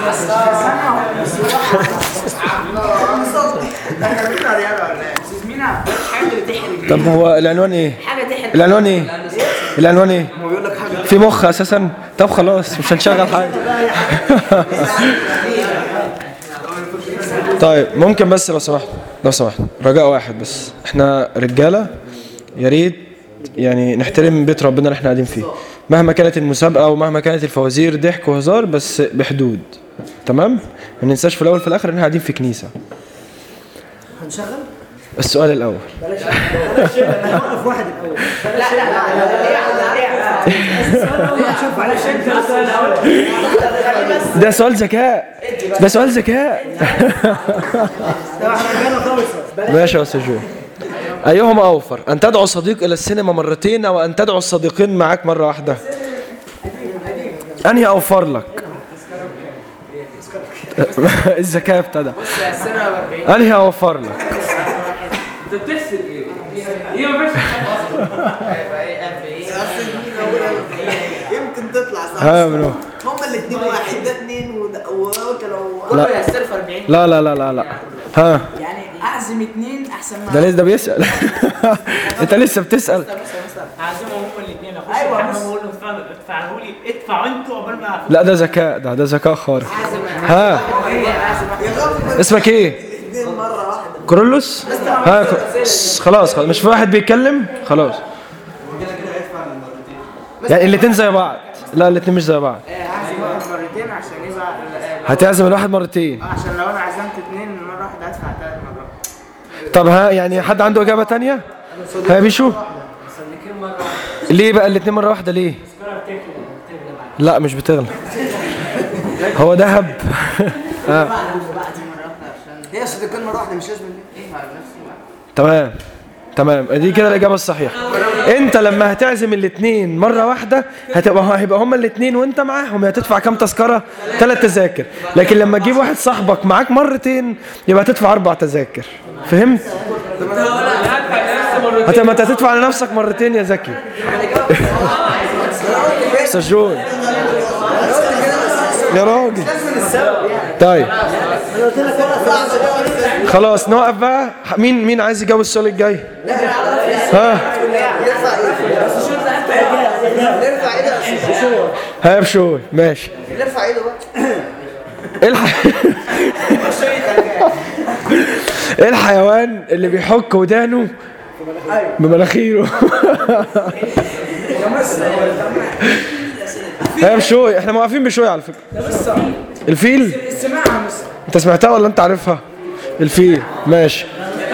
طب هو العنوان ايه حاجه تحرق العنوان ايه العنوان ايه في مخ اساسا طب خلاص مش هنشغل حاجه طيب ممكن بس لو سمحت لو سمحت رجاء واحد بس احنا رجاله يا ريت يعني نحترم بيت ربنا اللي احنا قاعدين فيه مهما كانت المسابقه ومهما كانت الفوازير ضحك وهزار بس بحدود تمام ما ننساش في الاول في الاخر ان احنا قاعدين في كنيسه هنشغل السؤال الاول بلاش بلاش نوقف واحد الاول لا لا لا شوف علشان ده سؤال ذكاء ده سؤال ذكاء احنا رجعنا خالص ماشي يا استاذ جو ايهما اوفر ان تدعو صديق الى السينما مرتين او ان تدعو الصديقين معاك مره واحده انهي اوفر لك الذكاء ابتدى انهي اوفر لك انت بتحسب ايه؟ هي ما فيش يمكن تطلع صح ها يا منو هما الاثنين واحد ده اثنين وده- وانت لو لا يستر في 40 لا لا لا لا لا ها يعني اعزم اثنين احسن ما ده لسه ده بيسأل انت لسه بتسأل هعزمهم هم الاثنين اخش ايوه اقول لهم ادفعوا ادفعوا لي ادفعوا انتوا قبل ما لا ده ذكاء ده ده ذكاء خارق ها اسمك ايه الاثنين مره واحده كورولوس ها ك- س- خلاص خلاص مش في واحد بيتكلم خلاص يعني الاتنين زي بعض لا الاتنين مش زي بعض هعزم واحد مرتين عشان يبقى هتعزم الواحد مرتين عشان لو انا عزمت اتنين مرة واحدة هدفع تلات مرات طب ها يعني حد عنده اجابه تانية ها يا بيشو ليه بقى الاتنين مره واحده ليه لا مش بتغلى هو دهب ها هي صديقين مره واحده مش لازم تمام تمام دي كده الاجابه الصحيحه انت لما هتعزم الاثنين مره واحده هتبقى هيبقى هما الاثنين وانت معاهم هتدفع كام تذكره ثلاث تذاكر لكن لما تجيب واحد صاحبك معاك مرتين يبقى هتدفع اربع تذاكر فهمت هتبقى انت هتدفع لنفسك مرتين يا زكي استاذ جون يا راجل طيب خلاص نوقف بقى مين مين عايز يجاوب السؤال الجاي ها نرفع ايده ها بشوي ماشي نرفع ايده بقى ايه الح... ايه الحيوان اللي بيحك ودانه بمناخيره ها بشوي احنا موقفين بشوي على فكره الفيل انت سمعتها ولا انت عارفها الفيل ماشي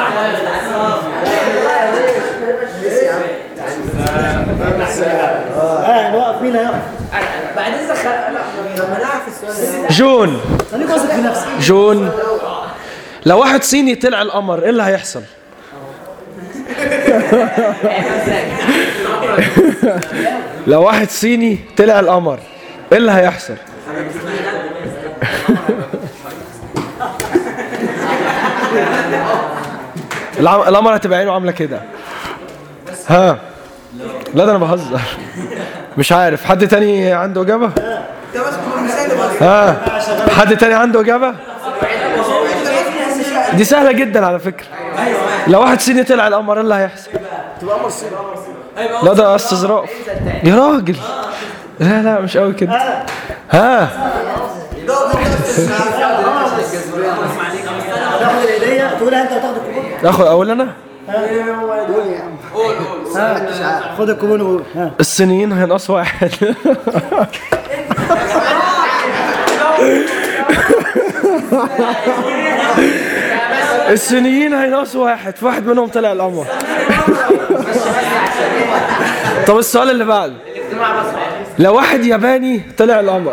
اه نوقف مين هيقف بعد اذا خ... لما نعرف السؤال ده جون خليك واثق في نفسك جون لو واحد صيني طلع القمر ايه اللي هيحصل لو واحد صيني طلع القمر ايه اللي هيحصل العم- القمر هتبقى عينه عامله كده ها لا ده انا بهزر مش عارف حد تاني عنده اجابه انت ماسك المثال بس ها حد تاني عنده اجابه دي سهله جدا على فكره لو واحد صيني طلع القمر ايه اللي هيحصل لا ده استظراف يا راجل لا لا مش قوي كده ها تاخد الهديه تقولها انت وتاخد الكوبون اخد اقول انا خد الكوبون وقول ها الصينيين هينقص واحد الصينيين هينقص واحد في واحد منهم طلع القمر طب السؤال اللي بعده لو واحد ياباني طلع القمر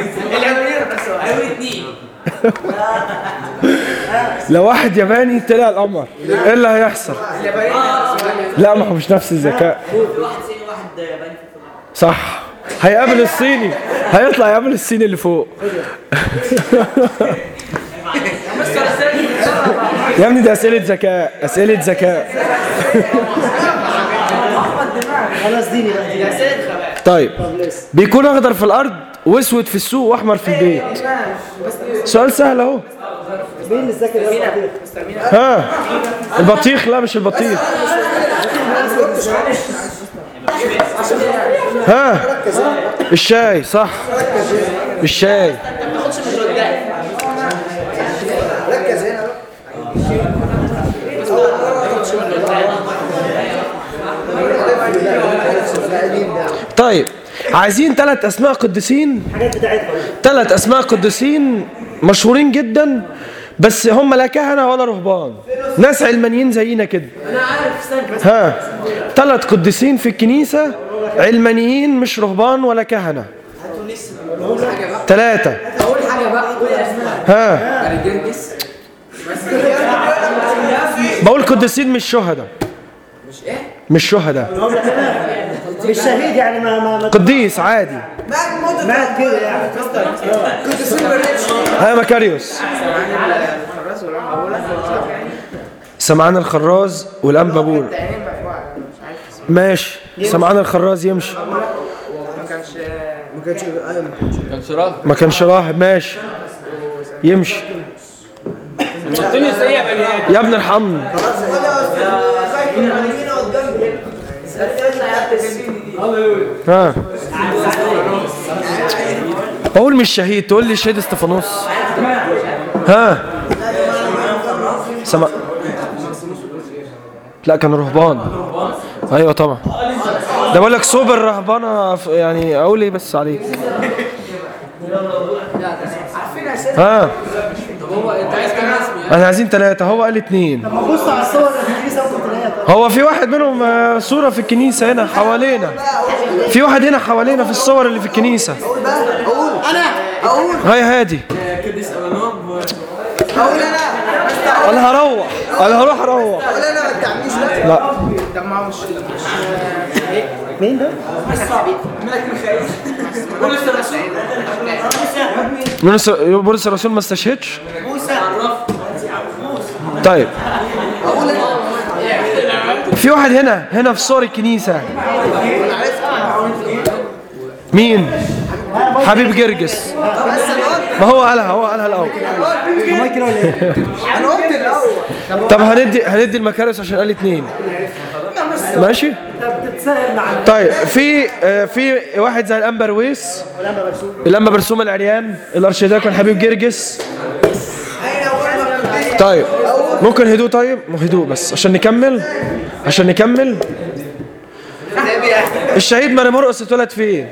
لو واحد ياباني طلع القمر ايه اللي هيحصل لا ما هو مش نفس الذكاء صح هيقابل الصيني هيطلع يقابل الصيني اللي فوق يا ابني دي اسئله ذكاء اسئله ذكاء خلاص ديني بقى ديني طيب بيكون اخضر في الارض واسود في السوق واحمر في البيت سؤال سهل اهو مين اللي ذاكر يا البطيخ؟ ها البطيخ لا مش البطيخ ها الشاي صح الشاي طيب عايزين ثلاث اسماء قديسين الحاجات بتاعتها ثلاث اسماء قديسين مشهورين جدا بس هم لا كهنه ولا رهبان ناس علمانيين زينا كده انا عارف استنى بس ها ثلاث قديسين في الكنيسه علمانيين مش رهبان ولا كهنه ثلاثه اقول حاجه بقى قول اسماء ها جرجس بقول قديسين مش شهداء مش ايه مش شهداء مش شهيد يعني ما ما ما قديس عادي مات كده يعني ها مكاريوس سمعان الخراز والانبا بول تقريبا مجموعة مش عارف اسمه ماشي سمعان الخراز يمشي ما كانش ما كانش ايوه ما كانش ما كانش راهب ماشي يمشي التونس ايه يا بني ادم يا ابن ارحمني ها اقول مش شهيد تقول لي شهيد استفانوس ها سمع لا كان رهبان ايوه طبعا ده بقول لك صوب الرهبانه ف- يعني اقول ايه بس عليك ها هو انت عايز كام اسم يعني احنا عايزين ثلاثة هو قال اتنين بص على الصور اللي في الكنيسه ممكن تلاقيها هو في واحد منهم آه، صورة في الكنيسة هنا حوالينا في واحد هنا حوالينا في الصور اللي في الكنيسة اقول انا اقول هاي هادي كدس ابانوب اقول انا انا هروح انا هروح اروح اقول انا ما تعمليش لا لا طب ما هو مش مين ده؟ يونس بولس الرسول ما استشهدش طيب في واحد هنا هنا في صور الكنيسة مين حبيب جرجس ما هو قالها هو قالها الاول مايكل ولا ايه؟ انا قلت الاول طب هندي هندي المكارس عشان قال اتنين ماشي انت بتتسائل مع طيب في آه، في واحد زي الانبا رويس الانبا مرسوم الانبا برسوم العريان الارشيداكون حبيب جرجس طيب ممكن هدوء طيب هدوء بس عشان نكمل عشان نكمل الشهيد ماري مرقس اتولد فين؟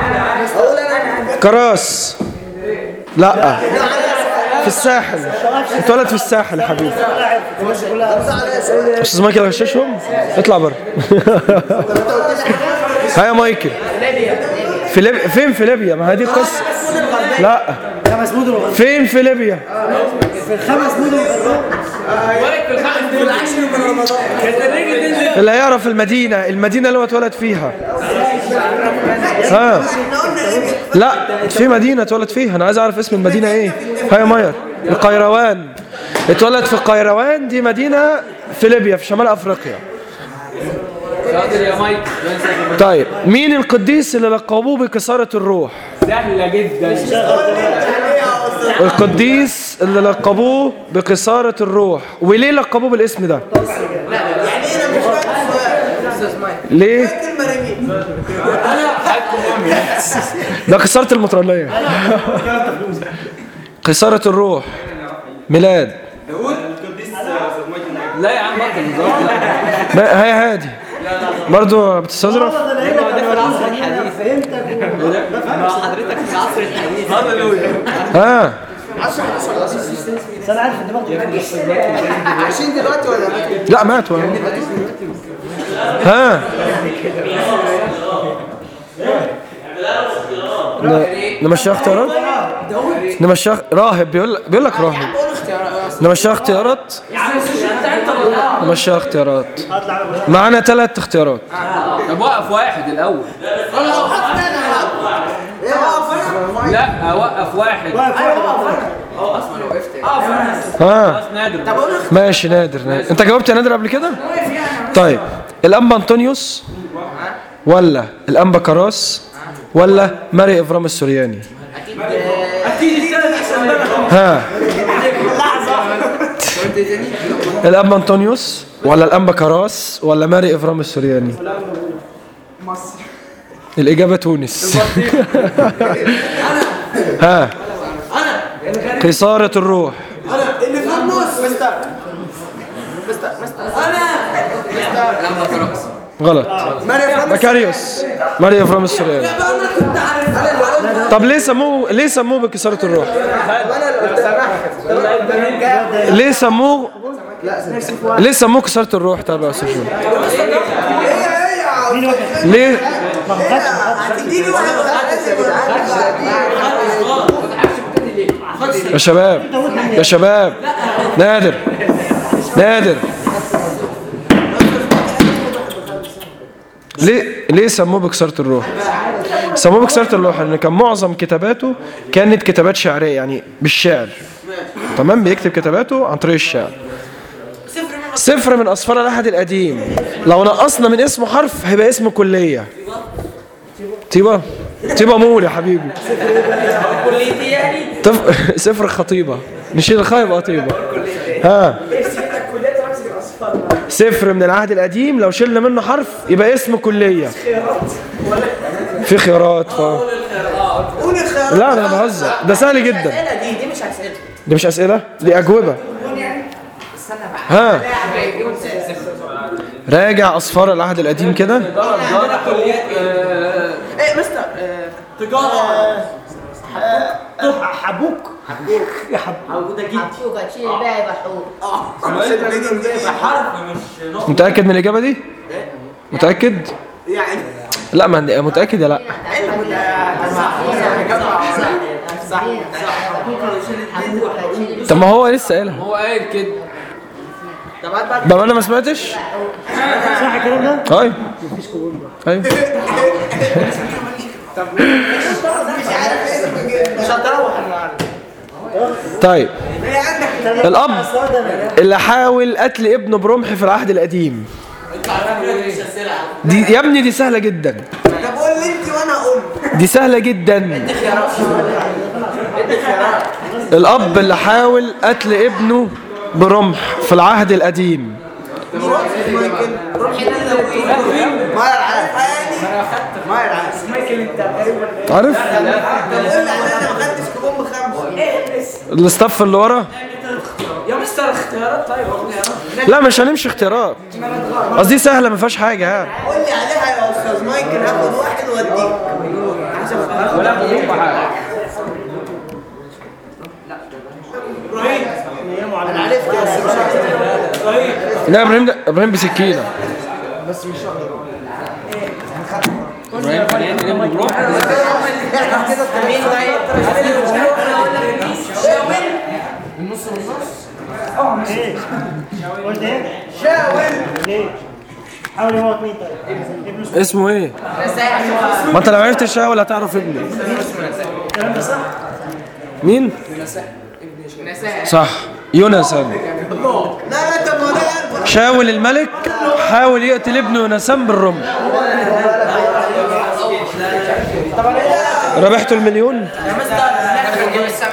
كراس لا في الساحل اتولد في الساحل يا حبيبي الناس كلها استاذ مايكل غششهم اطلع بره ها يا مايكل في ليبيا فين في ليبيا ما هذه قصه لا خمس مدن وغرب فين في ليبيا في الخمس مدن وغرب اللي هيعرف المدينه المدينه اللي هو اتولد فيها ها لا في مدينه اتولد فيها انا عايز اعرف اسم المدينه ايه ها يا ماير القيروان اتولد في القيروان دي مدينه في ليبيا في شمال افريقيا شاطر يا مايك طيب مين القديس اللي لقبوه بكسارة الروح سهله جدا القديس اللي لقبوه بكسارة الروح وليه لقبوه بالاسم ده ليه ده كسارة المطرانية كسارة الروح ميلاد لا يا عم بطل نظام ما هي هادي برضو بتستظرف فهمتك ما حضرتك في العصر الحديث هللويا ها بس انا عارف الدماغ عايشين دلوقتي ولا ماتوا؟ لا مات ولا ها ن- نمشيها اختيارات نمشيها راهب بيقول بيقول لك راهب نمشيها اختيارات نمشيها اختيارات معانا ثلاث اختيارات طب وقف واحد الاول لا اوقف واحد ها نادر ماشي نادر نادر انت جاوبت يا نادر قبل كده طيب الانبا انطونيوس ولا الانبا كراس ولا ماري افرام السورياني اكيد الثالث احسن منها ها الاب انطونيوس ولا الانبا كراس ولا ماري افرام السورياني مصر الاجابه تونس ها قيصاره الروح انا اللي في النص مستر مستر مستر انا غلط ماري فرانس بكاريوس ماري افرام السورياني انا كنت عارف انا اللي قلت طب ليه سموه ليه سموه بكسارة الروح؟ ليه سموه ليه سموه كسارة الروح طب يا استاذ جون؟ ليه هتديني واحد يا شباب يا شباب نادر نادر ليه ليه سموه بكسارة الروح؟ سموه بكسارة الروح لأن كان معظم كتاباته كانت كتابات شعرية يعني بالشعر تمام بيكتب كتاباته عن طريق الشعر صفر من أصفار الأحد القديم لو نقصنا من اسمه حرف هيبقى اسمه كلية طيبة طيبة مول يا حبيبي كليتي يعني طف... صفر خطيبة نشيل الخاء يبقى طيبة ها صفر من العهد القديم لو شلنا منه حرف يبقى اسمه كلية في خيارات ف... قولي خيار لا انا بهزر ده سهل جدا دي دي مش اسئله دي مش اسئلة دي اجوبة ها راجع اصفار العهد القديم كده ايه مستر آه، تجاره حبوك موجوده جدا حبوك هتشيل الباقي بحوك حرف مش نقطه متأكد من الإجابة دي؟ متأكد؟ يعني لا ما عندي- متأكد يا لا طب ما هو لسه قايلها هو قايل كده بقى انا ما سمعتش؟ صح الكلام ده؟ ايوه ايوه مش هتروح النهارده طيب هي عندك الاب اللي حاول قتل ابنه برمح في العهد القديم دي يا ابني دي سهله جدا طب قول لي انت وانا اقول دي سهله جدا الاب اللي حاول قتل ابنه برمح في العهد القديم مايكل ما يرعاك ما يرعاك مايكل انت عارف طب قول لي انا ما خدتش كوبون بخمسه الاستاف اللي ورا يا مستر اختيارات طيب لا مش هنمشي اختيارات قصدي سهله ما فيهاش حاجه يعني قول لي عليها يا استاذ مايكل هاخد واحد واديك انا عرفت يا استاذ لا ابراهيم ده ابراهيم بسكينه احنا كده التمرين قلت ايه؟ شاول ليه؟ حاول يموت مين طيب؟ ابن اسمه اسمه ايه ما انت لو عرفت الشاول هتعرف ابني الكلام ده صح؟ مين صح يونسان لا لا طب ما ده شاول الملك حاول يقتل ابنه يونسان بالرمح ربحتوا المليون